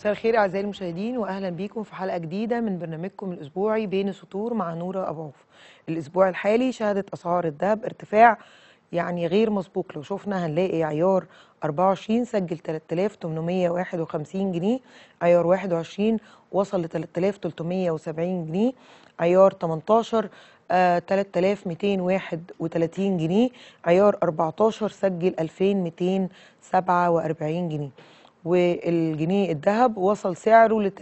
مساء الخير اعزائي المشاهدين واهلا بيكم في حلقه جديده من برنامجكم الاسبوعي بين السطور مع نوره ابو عوف. الاسبوع الحالي شهدت اسعار الذهب ارتفاع يعني غير مسبوق لو شفنا هنلاقي عيار 24 سجل 3851 جنيه عيار 21 وصل ل 3370 جنيه عيار 18 آه 3231 جنيه عيار 14 سجل 2247 جنيه والجنيه الذهب وصل سعره ل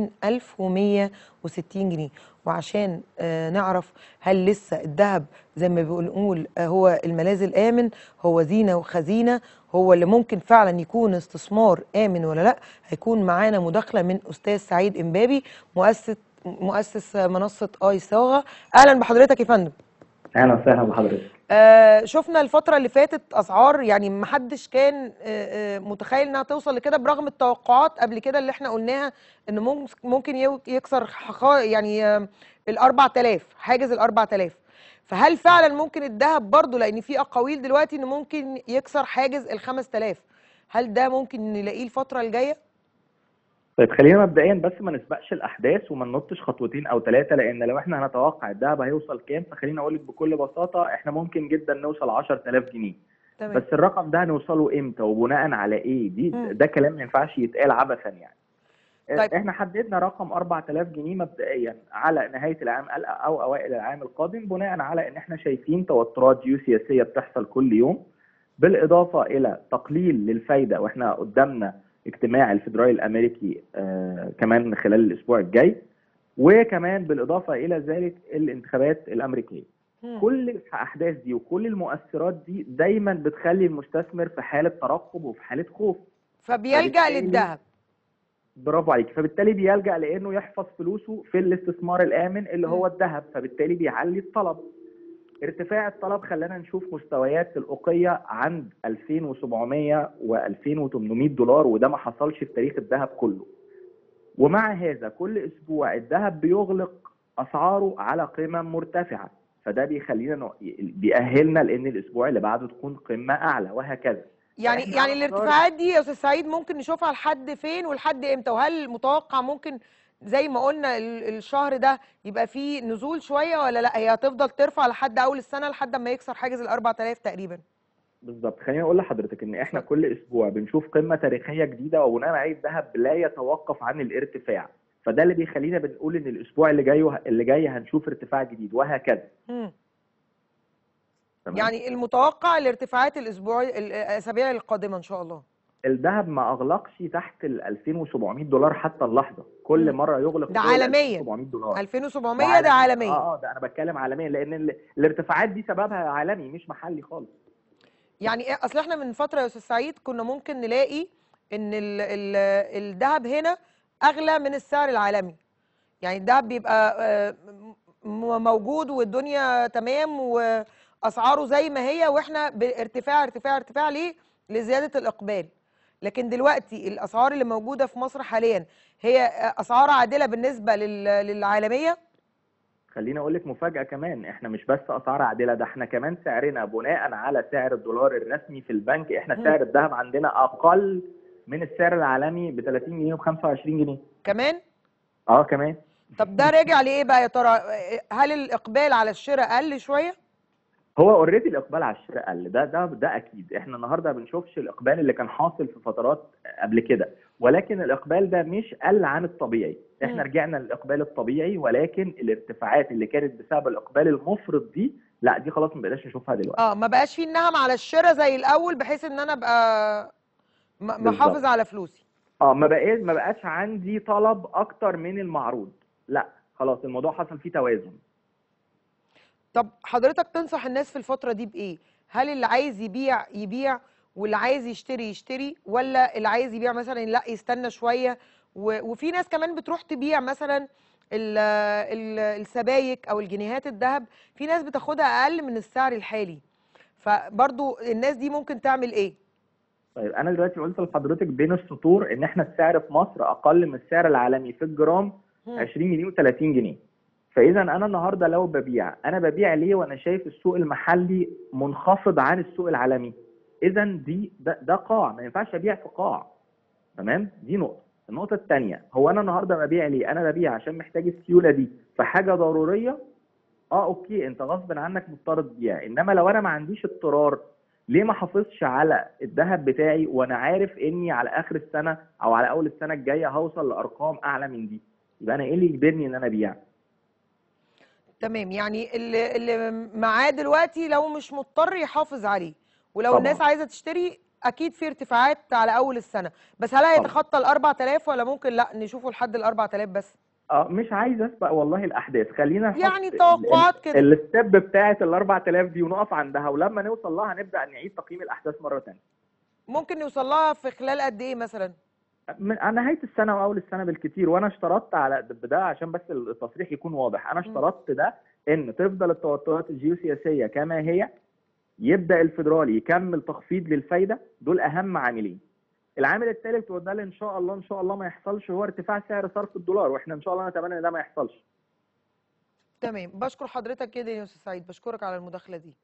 30160 جنيه وعشان آه نعرف هل لسه الذهب زي ما بنقول آه هو الملاذ الآمن هو زينة وخزينة هو اللي ممكن فعلا يكون استثمار آمن ولا لا هيكون معانا مداخلة من أستاذ سعيد إمبابي مؤسس مؤسس منصة آي صاغة أهلا بحضرتك يا فندم اهلا وسهلا بحضرتك آه شفنا الفترة اللي فاتت أسعار يعني محدش كان آه آه متخيل إنها توصل لكده برغم التوقعات قبل كده اللي إحنا قلناها إن مم- ممكن يو- يكسر حقا يعني آه ال 4000 حاجز ال 4000 فهل فعلا ممكن الذهب برضه لأن في أقاويل دلوقتي إنه ممكن يكسر حاجز ال 5000 هل ده ممكن نلاقيه الفترة الجاية؟ طيب خلينا مبدئيا بس ما نسبقش الاحداث وما ننطش خطوتين او ثلاثه لان لو احنا هنتوقع الذهب هيوصل كام فخلينا اقول لك بكل بساطه احنا ممكن جدا نوصل 10000 جنيه تمام بس الرقم ده هنوصله امتى وبناء على ايه دي مم. ده كلام ما ينفعش يتقال عبثا يعني طيب. احنا حددنا رقم 4000 جنيه مبدئيا على نهايه العام ال- او اوائل العام القادم بناء على ان احنا شايفين توترات جيوسياسيه بتحصل كل يوم بالاضافه الى تقليل للفايده واحنا قدامنا اجتماع الفدرالي الامريكي آه كمان خلال الاسبوع الجاي وكمان بالاضافه الى ذلك الانتخابات الامريكيه مم. كل الاحداث دي وكل المؤثرات دي دايما بتخلي المستثمر في حاله ترقب وفي حاله خوف فبيلجأ فبالتالي- للذهب برافو عليك فبالتالي بيلجأ لانه يحفظ فلوسه في الاستثمار الامن اللي هو الذهب فبالتالي بيعلي الطلب ارتفاع الطلب خلانا نشوف مستويات الأوقية عند 2700 و 2800 دولار وده ما حصلش في تاريخ الذهب كله ومع هذا كل اسبوع الذهب بيغلق اسعاره على قمم مرتفعه فده بيخلينا نق- بيأهلنا لان الاسبوع اللي بعده تكون قمه اعلى وهكذا يعني فإحنا يعني أقدر- الارتفاعات دي يا استاذ سعيد ممكن نشوفها لحد فين ولحد امتى وهل متوقع ممكن زي ما قلنا ال- الشهر ده يبقى فيه نزول شويه ولا لا هي هتفضل ترفع لحد اول السنه لحد ما يكسر حاجز ال 4000 تقريبا بالظبط خليني اقول لحضرتك ان احنا كل اسبوع بنشوف قمه تاريخيه جديده وبناء عليه الذهب لا يتوقف عن الارتفاع فده اللي بيخلينا بنقول ان الاسبوع اللي جاي وه- اللي جاي هنشوف ارتفاع جديد وهكذا مم. تمام يعني المتوقع الارتفاعات الاسبوع الاسابيع القادمه ان شاء الله الذهب ما اغلقش تحت ال 2700 دولار حتى اللحظه كل مم. مره يغلق ده فوق ال عالميا. 2700 دولار 2700 ده عالميا اه اه ده انا بتكلم عالميا لان ال- الارتفاعات دي سببها عالمي مش محلي خالص يعني إيه- اصل احنا من فتره يا استاذ سعيد كنا ممكن نلاقي ان ال ال الذهب هنا اغلى من السعر العالمي يعني الذهب بيبقى آه، م- موجود والدنيا تمام واسعاره زي ما هي واحنا بارتفاع ارتفاع ارتفاع ليه لزياده الاقبال لكن دلوقتي الاسعار اللي موجوده في مصر حاليا هي اسعار عادله بالنسبه لل- للعالميه خليني اقول لك مفاجاه كمان احنا مش بس اسعار عادله ده احنا كمان سعرنا بناء على سعر الدولار الرسمي في البنك احنا مم. سعر الذهب عندنا اقل من السعر العالمي ب 30 جنيه وب 25 جنيه كمان اه كمان طب ده راجع لايه بقى يا ترى هل الاقبال على الشراء قل شويه هو اوريدي الاقبال على الشراء قل ده ده ده اكيد احنا النهارده ما بنشوفش الاقبال اللي كان حاصل في فترات قبل كده ولكن الاقبال ده مش قل عن الطبيعي احنا مم. رجعنا للاقبال الطبيعي ولكن الارتفاعات اللي كانت بسبب الاقبال المفرط دي لا دي خلاص ما بقيناش نشوفها دلوقتي اه ما بقاش فيه النهم على الشراء زي الاول بحيث ان انا ابقى م- بالظبط. محافظ على فلوسي اه ما بقاش ما بقاش عندي طلب اكتر من المعروض لا خلاص الموضوع حصل فيه توازن طب حضرتك تنصح الناس في الفتره دي بايه هل اللي عايز يبيع يبيع واللي عايز يشتري يشتري ولا اللي عايز يبيع مثلا لا يستنى شويه و- وفي ناس كمان بتروح تبيع مثلا ال- ال- السبايك او الجنيهات الذهب في ناس بتاخدها اقل من السعر الحالي فبرضو الناس دي ممكن تعمل ايه طيب انا دلوقتي قلت لحضرتك بين السطور ان احنا السعر في مصر اقل من السعر العالمي في الجرام مم. 20 جنيه و30 جنيه فاذا انا النهارده لو ببيع انا ببيع ليه وانا شايف السوق المحلي منخفض عن السوق العالمي اذا دي ده, ده قاع ما ينفعش ابيع في قاع تمام دي نقطه النقطه الثانيه هو انا النهارده ببيع ليه انا ببيع عشان محتاج السيوله دي في حاجه ضروريه اه اوكي انت غصب عنك مضطر تبيع انما لو انا ما عنديش اضطرار ليه ما احافظش على الذهب بتاعي وانا عارف اني على اخر السنه او على اول السنه الجايه هوصل لارقام اعلى من دي يبقى انا ايه اللي يجبرني ان انا ابيع تمام يعني اللي اللي معاه دلوقتي لو مش مضطر يحافظ عليه ولو طبعا. الناس عايزه تشتري اكيد في ارتفاعات على اول السنه بس هل هيتخطى ال 4000 ولا ممكن لا نشوفه لحد ال 4000 بس اه مش عايز اسبق والله الاحداث خلينا نحط يعني ال- توقعات ال- كده. الستيب بتاعه ال 4000 دي ونقف عندها ولما نوصل لها نبدا نعيد تقييم الاحداث مره ثانيه ممكن نوصل لها في خلال قد ايه مثلا من على نهايه السنه واول السنه بالكتير وانا اشترطت على ده عشان بس التصريح يكون واضح انا اشترطت ده ان تفضل التوترات الجيوسياسيه كما هي يبدا الفيدرالي يكمل تخفيض للفايده دول اهم عاملين العامل الثالث وده اللي ان شاء الله ان شاء الله ما يحصلش هو ارتفاع سعر صرف الدولار واحنا ان شاء الله نتمنى ان ده ما يحصلش تمام بشكر حضرتك جدا يا استاذ سعيد بشكرك على المداخله دي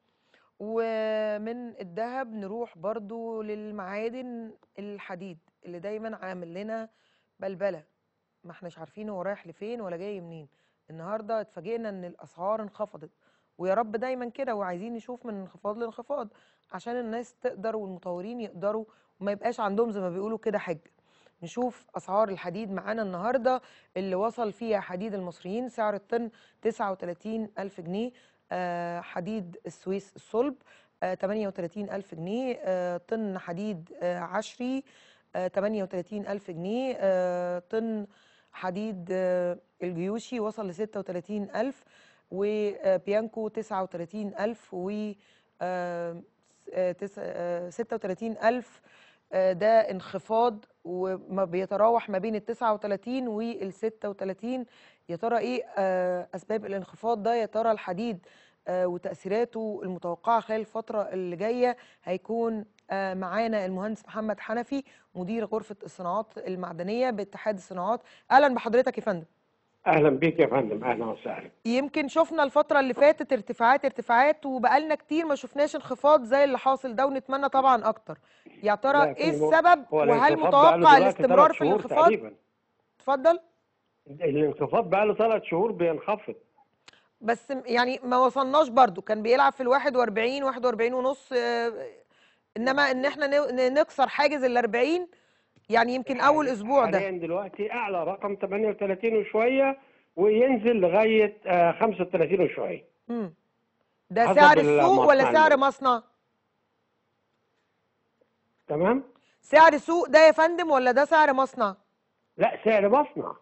ومن الذهب نروح برضو للمعادن الحديد اللي دايما عامل لنا بلبله ما احناش عارفين هو رايح لفين ولا جاي منين النهارده اتفاجئنا ان الاسعار انخفضت ويا رب دايما كده وعايزين نشوف من انخفاض لانخفاض عشان الناس تقدر والمطورين يقدروا وما يبقاش عندهم زي ما بيقولوا كده حج نشوف اسعار الحديد معانا النهارده اللي وصل فيها حديد المصريين سعر الطن 39 ألف جنيه آه، حديد السويس الصلب آه، 38 ألف جنيه آه، طن حديد آه، عشري آه، 38 ألف جنيه آه، طن حديد آه، الجيوشي وصل ل 36 ألف وبيانكو 39 ألف و آه، آه، تس- آه، 36 ألف آه، ده انخفاض وما بيتراوح ما بين ال 39 وال 36 يا ترى ايه آه، اسباب الانخفاض ده يا ترى الحديد آه، وتاثيراته المتوقعه خلال الفتره اللي جايه هيكون آه، معانا المهندس محمد حنفي مدير غرفه الصناعات المعدنيه باتحاد الصناعات اهلا بحضرتك يا فندم اهلا بيك يا فندم اهلا وسهلا يمكن شفنا الفترة اللي فاتت ارتفاعات ارتفاعات وبقالنا كتير ما شفناش انخفاض زي اللي حاصل ده ونتمنى طبعا اكتر يا لا ترى يا ايه فندم، السبب هو وهل الانخفاض بقاله متوقع دلوقتي الاستمرار ثلاث في شهور الانخفاض تقريبا اتفضل الانخفاض بقاله ثلاث شهور بينخفض بس م- يعني ما وصلناش برضو كان بيلعب في ال 41 41 ونص آه، انما ان احنا ن- ن- نكسر حاجز ال 40 يعني يمكن اول اسبوع ده حاليا دلوقتي اعلى رقم 38 وشويه وينزل لغايه آه، 35 وشويه مم. ده حسب سعر السوق المصنع ولا سعر عندنا. مصنع تمام سعر سوق ده يا فندم ولا ده سعر مصنع لا سعر مصنع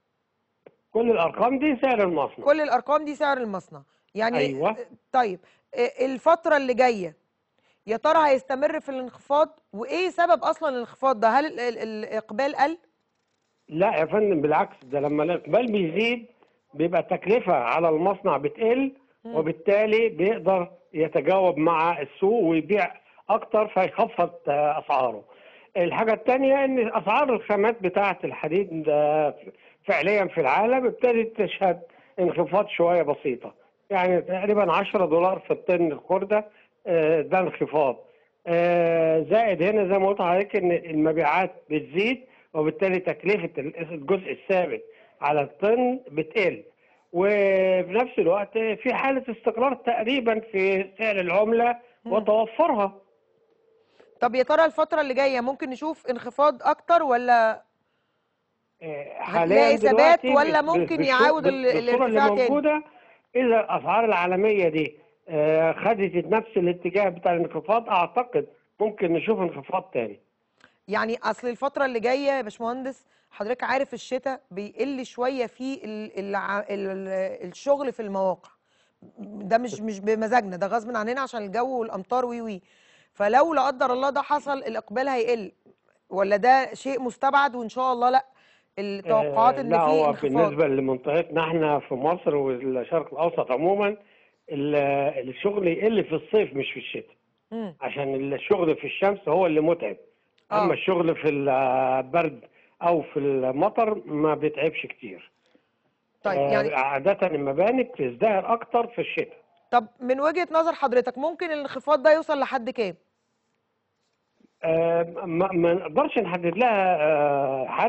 كل الارقام دي سعر المصنع كل الارقام دي سعر المصنع يعني أيوة. طيب آه، الفتره اللي جايه يا ترى هيستمر في الانخفاض وايه سبب اصلا الانخفاض ده هل ال- ال- الاقبال قل لا يا فندم بالعكس ده لما الاقبال بيزيد بيبقى التكلفه على المصنع بتقل وبالتالي بيقدر يتجاوب مع السوق ويبيع اكتر فيخفض آه، اسعاره الحاجه الثانيه ان اسعار الخامات بتاعه الحديد آه، فعليا في العالم ابتدت تشهد انخفاض شويه بسيطه يعني تقريبا 10 دولار في الطن الخرده آه، ده انخفاض آه، زائد هنا زي ما قلت لحضرتك ان المبيعات بتزيد وبالتالي تكلفه الجزء الثابت على الطن بتقل وفي نفس الوقت في حاله استقرار تقريبا في سعر العمله وتوفرها طب يا ترى الفتره اللي جايه ممكن نشوف انخفاض اكتر ولا آه، هتلاقي ثبات دلوقتي ولا بال- ممكن بالصورة- يعاود ال- بالصورة اللي الارتفاع تاني؟ موجوده اذا الاسعار العالميه دي آه، خدت نفس الاتجاه بتاع الانخفاض اعتقد ممكن نشوف انخفاض تاني يعني اصل الفتره اللي جايه يا باشمهندس حضرتك عارف الشتاء بيقل شويه في ال ال ال الشغل في المواقع ده مش مش بمزاجنا ده غصب عننا عشان الجو والامطار وي وي فلو لا قدر الله ده حصل الاقبال هيقل ولا ده شيء مستبعد وان شاء الله لا التوقعات آه، ان لا في هو انخفاض بالنسبه لمنطقتنا احنا في مصر والشرق الاوسط عموما ال- الشغل يقل في الصيف مش في الشتاء مم. عشان الشغل في الشمس هو اللي متعب آه. اما الشغل في البرد او في المطر ما بيتعبش كتير طيب آه، يعني عاده المباني بتزدهر اكتر في الشتاء طب من وجهة نظر حضرتك ممكن الانخفاض ده يوصل لحد كام آه، ما ما نقدرش نحدد لها آه، حد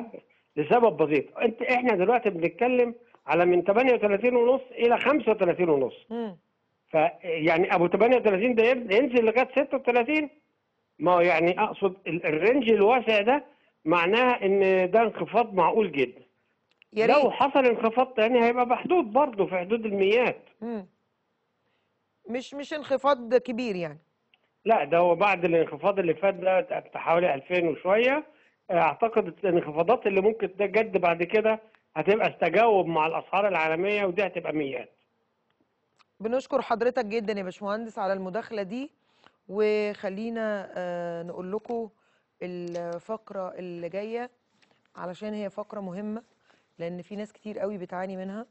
لسبب بسيط انت احنا دلوقتي بنتكلم على من 38 ونص الى 35 ونص مم. فيعني ابو 38 ده يب- ينزل لغايه 36 ما هو يعني اقصد ال- الرينج الواسع ده معناها ان ده انخفاض معقول جدا يا لو ريت حصل انخفاض تاني هيبقى بحدود برضه في حدود الميات مم. مش مش انخفاض كبير يعني لا ده هو بعد الانخفاض اللي فات ده بتاع حوالي 2000 وشويه اعتقد الانخفاضات اللي ممكن تجد بعد كده هتبقى تجاوب مع الاسعار العالميه ودي هتبقى ميات بنشكر حضرتك جدا يا باشمهندس على المداخلة دي وخلينا آه، نقول لكم الفقرة اللي جاية علشان هي فقرة مهمة لأن في ناس كتير قوي بتعاني منها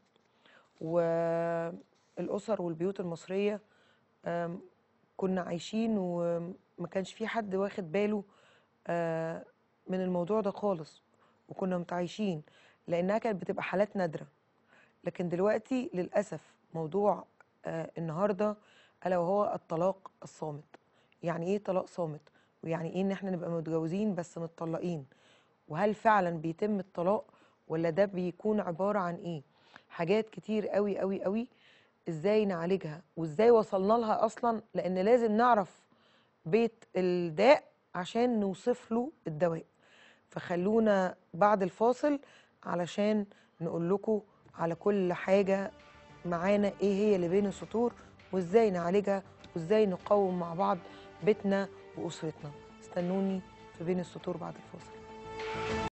والأسر والبيوت المصرية آم، كنا عايشين وما كانش في حد واخد باله آه، من الموضوع ده خالص وكنا متعايشين لأنها كانت بتبقى حالات نادرة لكن دلوقتي للأسف موضوع آه النهارده ألا وهو الطلاق الصامت يعني إيه طلاق صامت ويعني إيه إن إحنا نبقى متجوزين بس متطلقين وهل فعلا بيتم الطلاق ولا ده بيكون عبارة عن إيه حاجات كتير قوي قوي قوي إزاي نعالجها وإزاي وصلنا لها أصلا لأن لازم نعرف بيت الداء عشان نوصف له الدواء فخلونا بعد الفاصل علشان نقول لكم على كل حاجة معانا ايه هي اللي بين السطور وازاي نعالجها وازاي نقوم مع بعض بيتنا واسرتنا استنوني في بين السطور بعد الفاصل